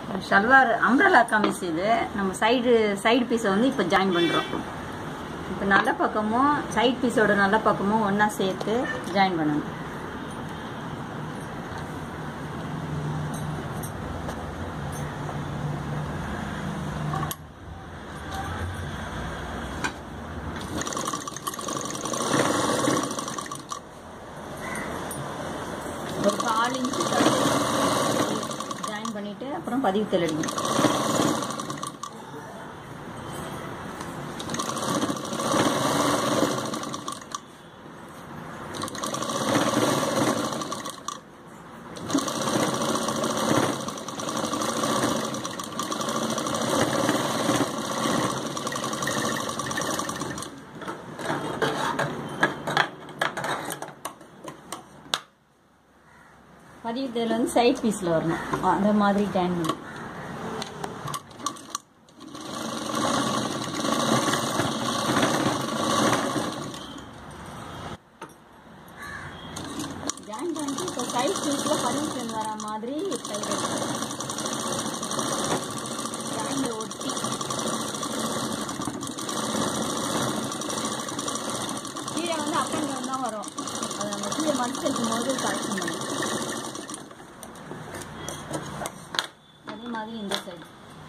ஷல்வார் அம்ரலா கமிஸ் இது நம்ம side side பீஸை வந்து இப்போ ஜாயின் பண்ணுறோம் இப்போ நல்ல பக்கமும் சைடு பீஸோட நல்ல பக்கமும் ஒன்றா சேர்த்து ஜாயின் பண்ணணும் ஒரு கால் இன்ச்சு ஜாயின் பண்ணிவிட்டு அப்புறம் பதிவு தெல் அடிக்கணும் பதிவு தேல் வந்து சைட் பீஸில் வரணும் அந்த மாதிரி ஜாயின் பண்ணணும் ஜாயின் பண்ணிட்டு இப்போ சைட் பீஸில் பதிவு தேல் வர மாதிரி சைடு ஜாயினில் ஒட்டி கீழே வந்து அப் அண்ட் டவுன் தான் வரும் அதை நம்ம கீழே மடிச்சு வைக்கும் போது கரெக்ஷன் பண்ணணும் அதே மாதிரி இந்த சைடு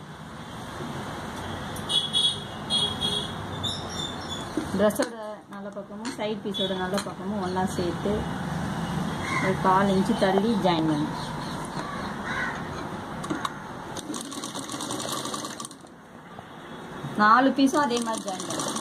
ட்ரெஸ்ஸோட நல்ல பக்கமும் சைட் பீஸோட நல்ல பக்கமும் ஒன்றா சேர்த்து ஒரு கால் இன்ச்சு தள்ளி ஜாயின் பண்ணணும் நாலு பீஸும் அதே மாதிரி ஜாயின் பண்ணணும்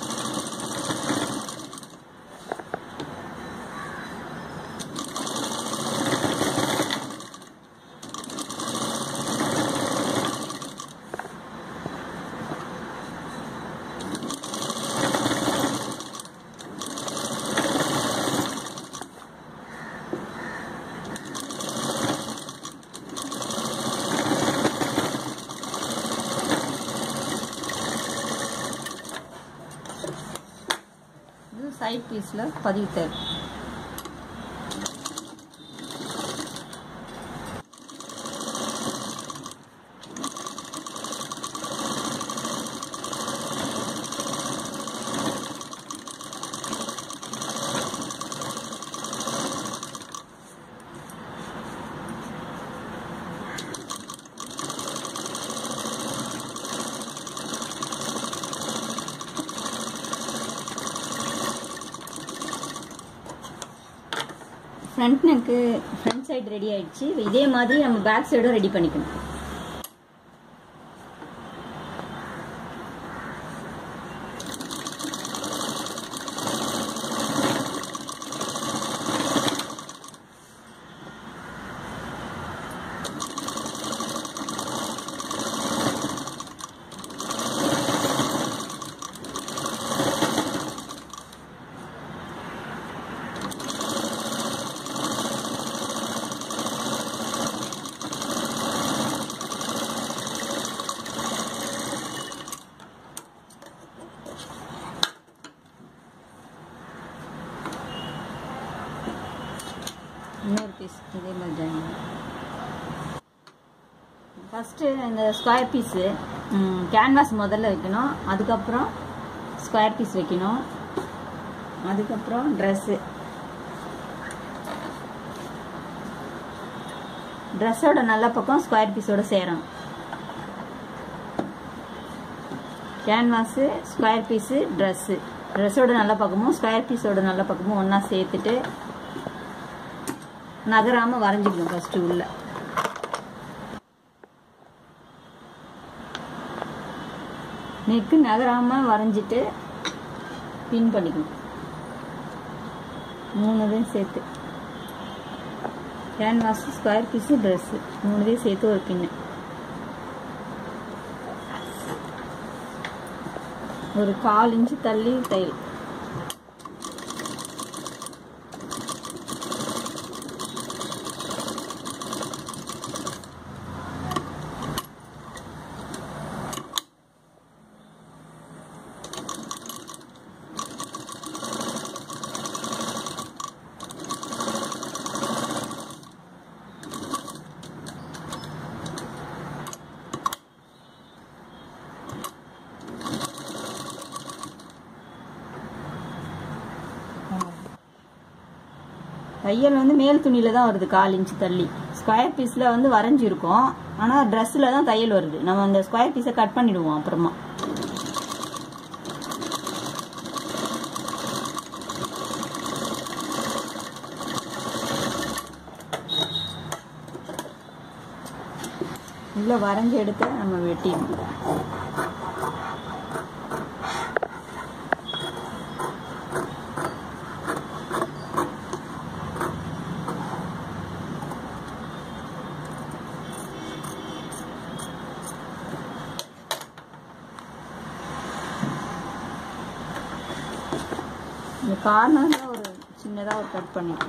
இது சைட் பீஸில் பதிவு தேவை front neck front side ready ஆயிடுச்சு இதே மாதிரி நம்ம பேக் சைடும் ரெடி பண்ணிக்கணும் இன்னொரு பீஸ் இதே மாதிரி ஜாயின் ஃபஸ்ட்டு இந்த ஸ்கொயர் பீஸு கேன்வாஸ் முதல்ல வைக்கணும் அதுக்கப்புறம் ஸ்கொயர் பீஸ் வைக்கணும் அதுக்கப்புறம் ட்ரெஸ்ஸு ட்ரெஸ்ஸோட நல்ல பக்கம் ஸ்கொயர் பீஸோட சேரணும் கேன்வாஸு ஸ்கொயர் பீஸு ட்ரெஸ்ஸு ட்ரெஸ்ஸோட நல்ல பக்கமும் ஸ்கொயர் பீஸோட நல்ல பக்கமும் ஒன்றா சேர்த்துட்டு நகராம வரைஞ்சிக்கணும் ஃபர்ஸ்ட் உள்ள நெக்கு நகராம வரைஞ்சிட்டு பின் பண்ணிக்கணும் மூணுதையும் சேர்த்து கேன்வாஸ் ஸ்கொயர் பீஸு ட்ரெஸ்ஸு மூணுதையும் சேர்த்து ஒரு பின்னு ஒரு கால் இன்ச்சு தள்ளி தையல் தையல் வந்து மேல் துணியில தான் வருது கால் இன்ச்சு தள்ளி ஸ்கொயர் பீஸ்ல வந்து வரைஞ்சிருக்கும் ஆனா ட்ரெஸ்ல தான் தையல் வருது நம்ம அந்த ஸ்கொயர் பீஸை கட் பண்ணிடுவோம் அப்புறமா உள்ள வரைஞ்சி எடுத்து நம்ம வெட்டிடணும் இந்த கார்னர்ல ஒரு சின்னதா ஒரு கட் பண்ணிட்டேன்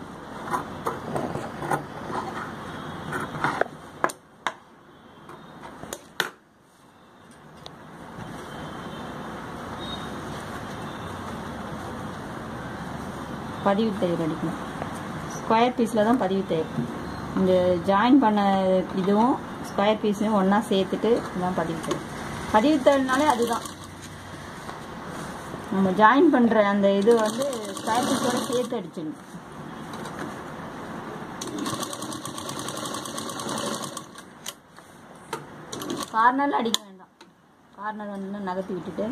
பதிவு தையல் அடிக்கணும் ஸ்கொயர் பீஸில் தான் பதிவு தையல் இந்த ஜாயின் பண்ண இதுவும் ஸ்கொயர் பீஸையும் ஒன்றா சேர்த்துட்டு இதான் பதிவு தையல் பதிவு தையல்னாலே அதுதான் நம்ம ஜாயின் பண்ணுற அந்த இது வந்து ஸ்கொயர் பீஸோட சேர்த்து அடிச்சிடணும் கார்னரில் அடிக்க வேண்டாம் கார்னர் வந்து நகர்த்தி விட்டுட்டு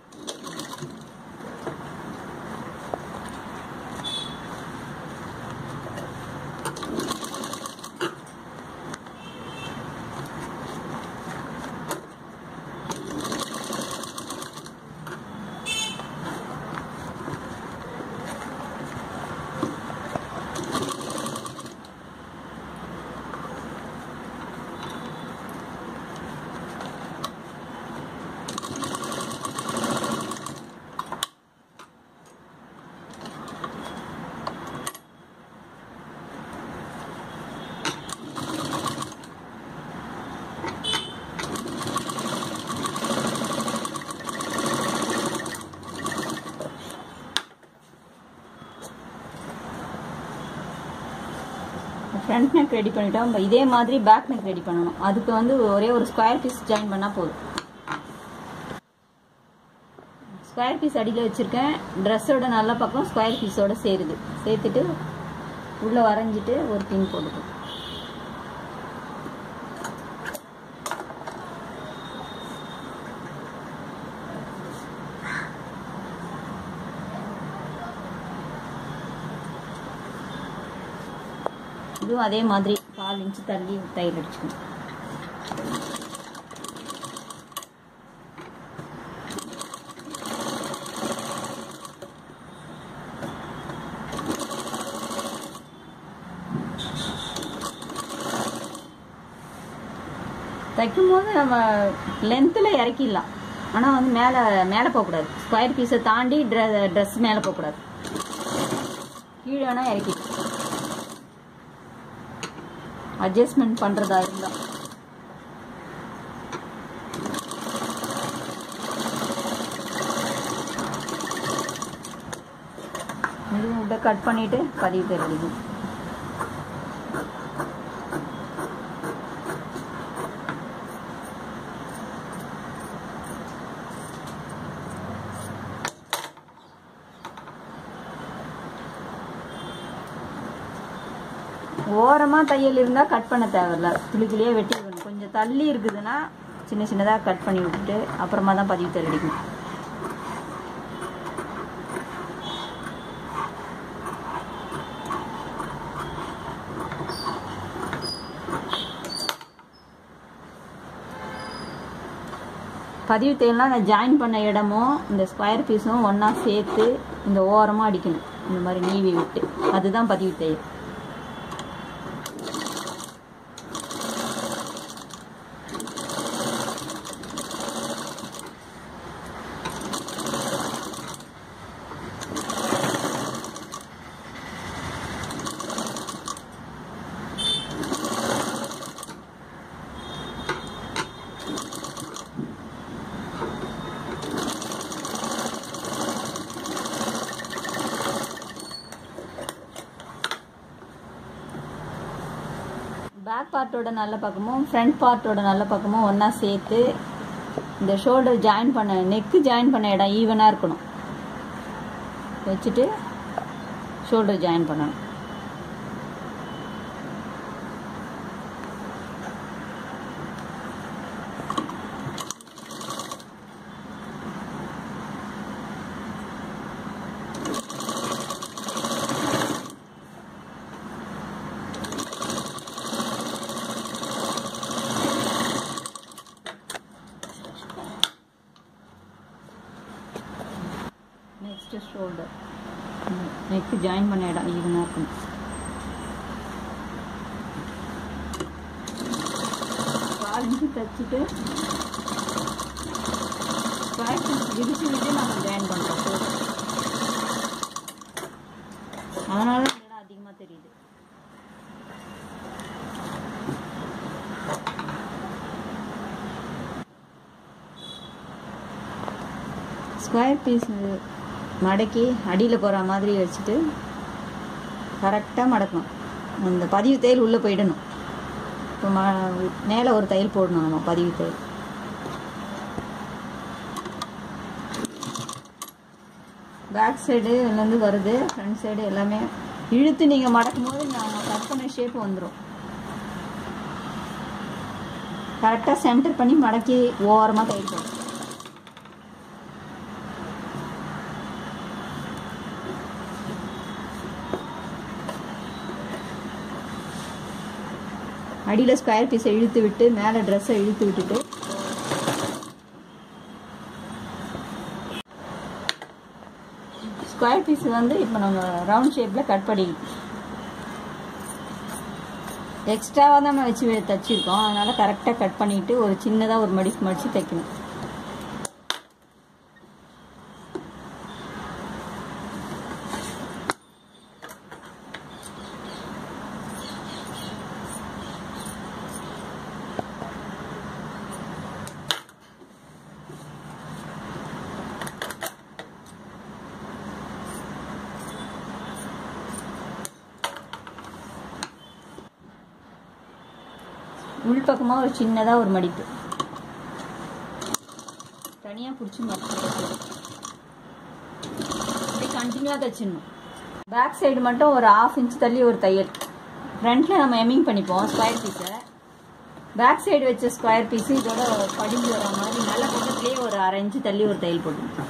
ஃப்ரண்ட் நெக் ரெடி பண்ணிட்டோம் இப்ப இதே மாதிரி பேக் நெக் ரெடி பண்ணணும் அதுக்கு வந்து ஒரே ஒரு ஸ்கொயர் பீஸ் ஜாயின் பண்ணால் போதும் ஸ்கொயர் பீஸ் அடியில் வச்சுருக்கேன் ட்ரெஸ்ஸோட நல்ல பக்கம் ஸ்கொயர் பீஸோட சேருது சேர்த்துட்டு உள்ளே வரைஞ்சிட்டு ஒரு பின் போட்டுக்கும் இதுவும் அதே மாதிரி கால் இன்ச்சு தள்ளி தையல் அடிச்சுக்கணும் தைக்கும் போது நம்ம லென்த்தில் இறக்கிடலாம் ஆனால் வந்து மேலே மேலே போகக்கூடாது ஸ்கொயர் பீஸை தாண்டி ட்ரெஸ் மேலே போகக்கூடாது கீழே வேணால் இறக்கிக்கலாம் அட்ஜஸ்ட்மெண்ட் பண்ணுறதா இருந்தால் இதுவும் இப்படி கட் பண்ணிட்டு பதிவு பேர் அடிக்கும் ஓரமாக தையல் இருந்தால் கட் பண்ண தேவையில்ல துளிக்குள்ளேயே வெட்டி விடணும் கொஞ்சம் தள்ளி இருக்குதுன்னா சின்ன சின்னதாக கட் பண்ணி விட்டுட்டு அப்புறமா தான் பதிவு தையல் அடிக்கணும் பதிவு தையல்னா அந்த ஜாயின் பண்ண இடமும் இந்த ஸ்கொயர் பீஸும் ஒன்றா சேர்த்து இந்த ஓரமாக அடிக்கணும் இந்த மாதிரி நீவி விட்டு அதுதான் பதிவு தையல் பேக் பார்ட்டோட நல்ல பக்கமும் ஃப்ரண்ட் பார்ட்டோட நல்ல பக்கமும் ஒன்றா சேர்த்து இந்த ஷோல்டர் ஜாயின் பண்ண நெக்கு ஜாயின் பண்ண இடம் ஈவனாக இருக்கணும் வச்சுட்டு ஷோல்டர் ஜாயின் பண்ணணும் ஷோல்டர் நெக்கு ஜாயின் பண்ண இடம் ஈவனாக இருக்கணும் கால் இன்ச்சு தைச்சிட்டு ஸ்கொயர் பீஸ் விரிச்சு விட்டு நம்ம ஜாயின் பண்ணுறோம் அதனால தான் இந்த இடம் அதிகமாக தெரியுது ஸ்கொயர் பீஸ் மடக்கி அடியில் போகிற மாதிரி வச்சுட்டு கரெக்டாக மடக்கணும் அந்த பதிவு தையல் உள்ளே போயிடணும் இப்போ ம மேலே ஒரு தையல் போடணும் நம்ம பதிவு தையல் பேக் சைடுலேருந்து வருது ஃப்ரண்ட் சைடு எல்லாமே இழுத்து நீங்கள் மடக்கும் போது நம்ம கட் பண்ண ஷேப் வந்துடும் கரெக்டாக சென்டர் பண்ணி மடக்கி ஓரமாக தையல் போடணும் அடியில் ஸ்கொயர் பீஸை இழுத்து விட்டு மேலே ட்ரெஸ்ஸை இழுத்து விட்டுட்டு ஸ்கொயர் பீஸ் வந்து இப்போ நம்ம ரவுண்ட் ஷேப்பில் கட் பண்ணி எக்ஸ்ட்ராவாக தான் நம்ம வச்சு தைச்சிருக்கோம் அதனால் கரெக்டாக கட் பண்ணிவிட்டு ஒரு சின்னதாக ஒரு மடிப்பு மடித்து தைக்கணும் உள்பக்கமாக ஒரு சின்னதாக ஒரு மடிப்பு தனியாக பிடிச்சி மடிச்சு அப்படி கண்டினியூவாக தைச்சிடணும் பேக் சைடு மட்டும் ஒரு ஆஃப் இன்ச் தள்ளி ஒரு தையல் ஃப்ரண்ட்டில் நம்ம எம்மிங் பண்ணிப்போம் ஸ்கொயர் பீஸை பேக் சைடு வச்ச ஸ்கொயர் பீஸு இதோட படிஞ்சு வர மாதிரி நல்ல பக்கத்துலேயே ஒரு அரை இன்ச்சு தள்ளி ஒரு தையல் போட்டுக்கணும்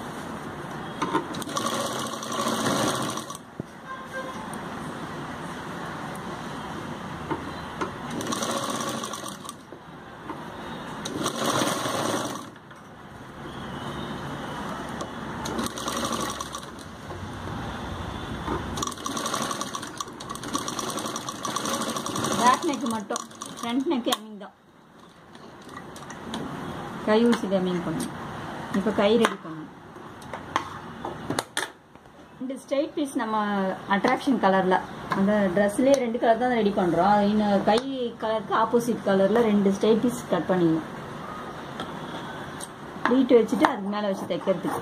பேக் நெக் மட்டும் ஃப்ரண்ட் நெக் எம்மிங் தான் கை ஊசியில் எம்மிங் பண்ணணும் இப்போ கை ரெடி பண்ணணும் ரெண்டு ஸ்ட்ரைட் பீஸ் நம்ம அட்ராக்ஷன் கலரில் அந்த ட்ரெஸ்லேயே ரெண்டு கலர் தான் ரெடி பண்ணுறோம் இன்னும் கை கலருக்கு ஆப்போசிட் கலரில் ரெண்டு ஸ்ட்ரைட் பீஸ் கட் பண்ணிக்கணும் ப்ளீட் வச்சுட்டு அதுக்கு மேலே வச்சு தைக்கிறதுக்கு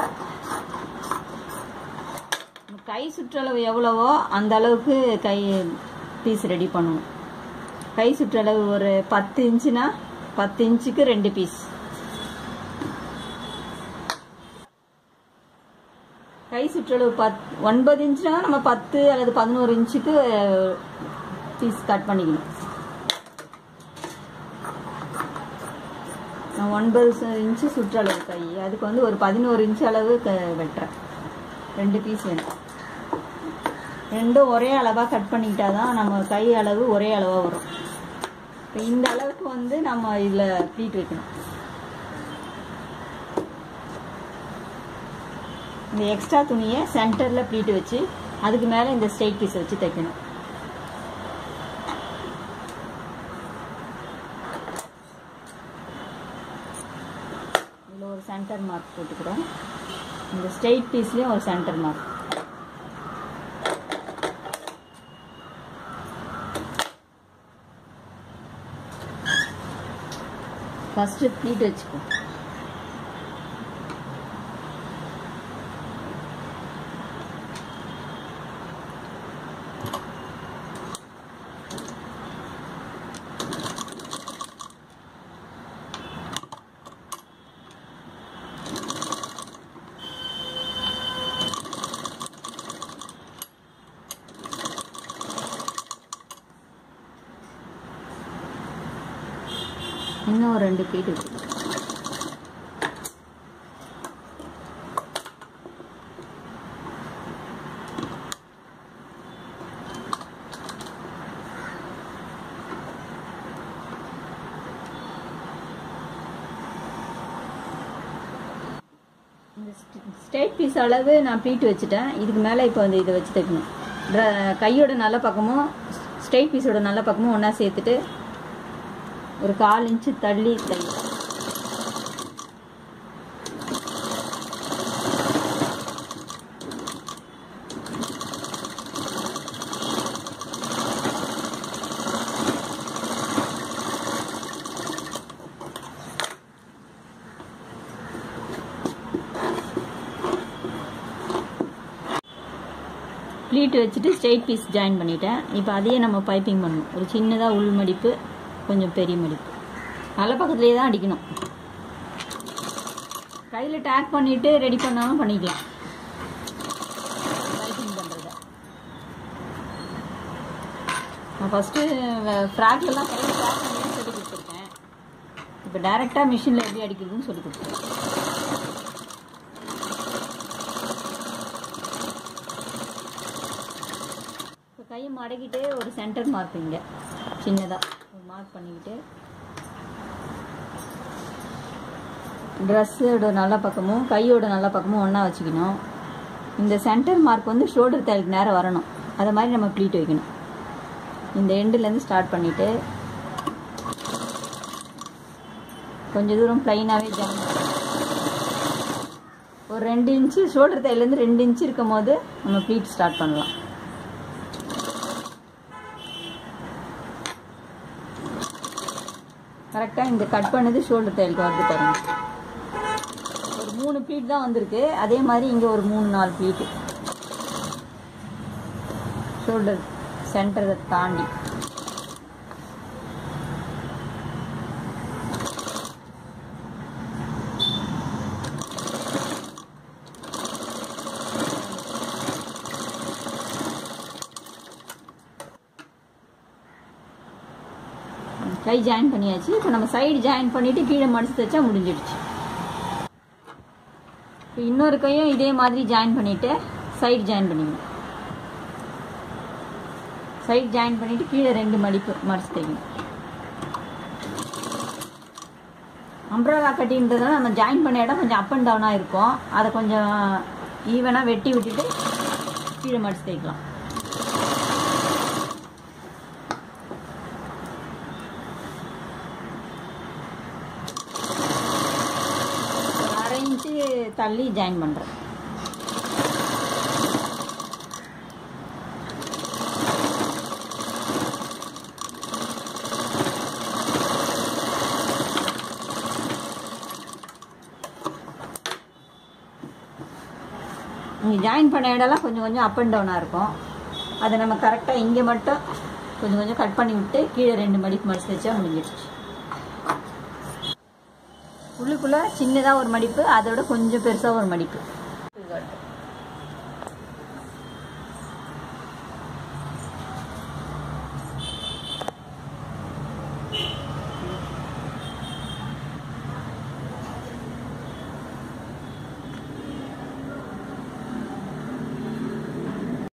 கை சுற்றளவு எவ்வளவோ அந்த அளவுக்கு கை பீஸ் ரெடி பண்ணணும் கை சுற்றளவு ஒரு பத்து இன்ச்சுனா பத்து இன்ச்சுக்கு ரெண்டு பீஸ் கை சுற்றளவு பத் ஒன்பது இன்ச்சுனா நம்ம பத்து அல்லது பதினோரு இன்ச்சுக்கு பீஸ் கட் பண்ணிக்கணும் நான் ஒன்பது இன்ச்சு சுற்றளவு கை அதுக்கு வந்து ஒரு பதினோரு இன்ச்சு அளவு க வெட்டுறேன் ரெண்டு பீஸ் வேணும் ரெண்டும் ஒரே அளவாக கட் பண்ணிக்கிட்டா தான் நம்ம கை அளவு ஒரே அளவாக வரும் இப்போ இந்த அளவுக்கு வந்து நம்ம இதில் ப்ளீட் வைக்கணும் இந்த எக்ஸ்ட்ரா துணியை சென்டரில் ப்ளீட் வச்சு அதுக்கு மேலே இந்த ஸ்ட்ரெயிட் பீஸ் வச்சு தைக்கணும் இதில் ஒரு சென்டர் மார்க் போட்டுக்கிறோம் இந்த ஸ்ட்ரெயிட் பீஸ்லேயும் ஒரு சென்டர் மார்க் ஃபஸ்ட்டு ப்ளீட் வச்சுக்கோ இன்னும் ஒரு ரெண்டு ப்ளீட் இருக்கு இந்த ஸ்ட்ரெயிட் பீஸ் அளவு நான் ப்ளீட் வச்சுட்டேன் இதுக்கு மேலே இப்போ வந்து இதை வச்சு தைக்கணும் ட்ர- கையோட நல்ல பக்கமும் ஸ்ட்ரெயிட் பீஸோட நல்ல பக்கமும் ஒன்றா சேர்த்துட்டு ஒரு கால் இன்ச்சு தள்ளி தைக்கணும் ப்ளீட் வச்சுட்டு ஸ்ட்ரெயிட் பீஸ் ஜாயின் பண்ணிட்டேன் இப்போ அதையே நம்ம பைப்பிங் பண்ணணும் ஒரு சின்னதாக உள் மடிப்பு கொஞ்சம் பெரிய மடிப்பு நல்ல பக்கத்துலேயே தான் அடிக்கணும் கையில் டேக் பண்ணிவிட்டு ரெடி பண்ணாலும் பண்ணிக்கலாம் பைப்பிங் பண்ணுறத நான் ஃபஸ்ட்டு ஃப்ராக்லாம் கையில் டேக் பண்ணி சொல்லி கொடுத்துருக்கேன் இப்போ டைரெக்டாக மிஷினில் எப்படி அடிக்கிறதுன்னு சொல்லி கொடுத்துருக்கேன் இப்போ கையை மடக்கிட்டு ஒரு சென்டர் மார்க் இங்கே சின்னதாக ஒரு மார்க் பண்ணிக்கிட்டு ட்ரெஸ்ஸோட நல்ல பக்கமும் கையோட நல்ல பக்கமும் ஒன்றா வச்சுக்கணும் இந்த சென்டர் மார்க் வந்து ஷோல்டர் தையலுக்கு நேரம் வரணும் அதை மாதிரி நம்ம ப்ளீட் வைக்கணும் இந்த எண்டுலேருந்து ஸ்டார்ட் பண்ணிவிட்டு கொஞ்சம் தூரம் ப்ளைனாகவே ஜாயின் ஒரு ரெண்டு இன்ச்சு ஷோல்டர் தையலேருந்து ரெண்டு இன்ச்சு இருக்கும் போது நம்ம ப்ளீட் ஸ்டார்ட் பண்ணலாம் கரெக்டாக இந்த கட் பண்ணது ஷோல்டர் தையலுக்கு வருது பாருங்க ஒரு மூணு ப்ளீட் தான் வந்திருக்கு அதே மாதிரி இங்கே ஒரு மூணு நாலு ப்ளீட்டு ஷோல்டர் சென்டரை தாண்டி கை ஜாயின் பண்ணியாச்சு இப்போ நம்ம சைடு ஜாயின் பண்ணிட்டு கீழே மடிச்சு தைச்சா முடிஞ்சிடுச்சு இப்போ இன்னொரு கையும் இதே மாதிரி ஜாயின் பண்ணிட்டு சைடு ஜாயின் பண்ணிக்கணும் சைடு ஜாயின் பண்ணிட்டு கீழே ரெண்டு மடிப்பு மடிச்சு தைக்கணும் அம்ப்ரலா கட்டின்றதுனால நம்ம ஜாயின் பண்ண இடம் கொஞ்சம் அப் அண்ட் டவுனாக இருக்கும் அதை கொஞ்சம் ஈவனாக வெட்டி விட்டுட்டு கீழே மடிச்சு தைக்கலாம் ஒரு அரை இன்ச்சு தள்ளி ஜாயின் பண்ணுறேன் இங்கே ஜாயின் பண்ண இடம்லாம் கொஞ்சம் கொஞ்சம் அப் அண்ட் டவுனாக இருக்கும் அதை நம்ம கரெக்டாக இங்கே மட்டும் கொஞ்சம் கொஞ்சம் கட் பண்ணி விட்டு கீழே ரெண்டு மடிப்பு மடிச்சு வச்சா முடிஞ்சிடுச்சு உள்ளுக்குள்ளே சின்னதாக ஒரு மடிப்பு அதோட கொஞ்சம் பெருசாக ஒரு மடிப்பு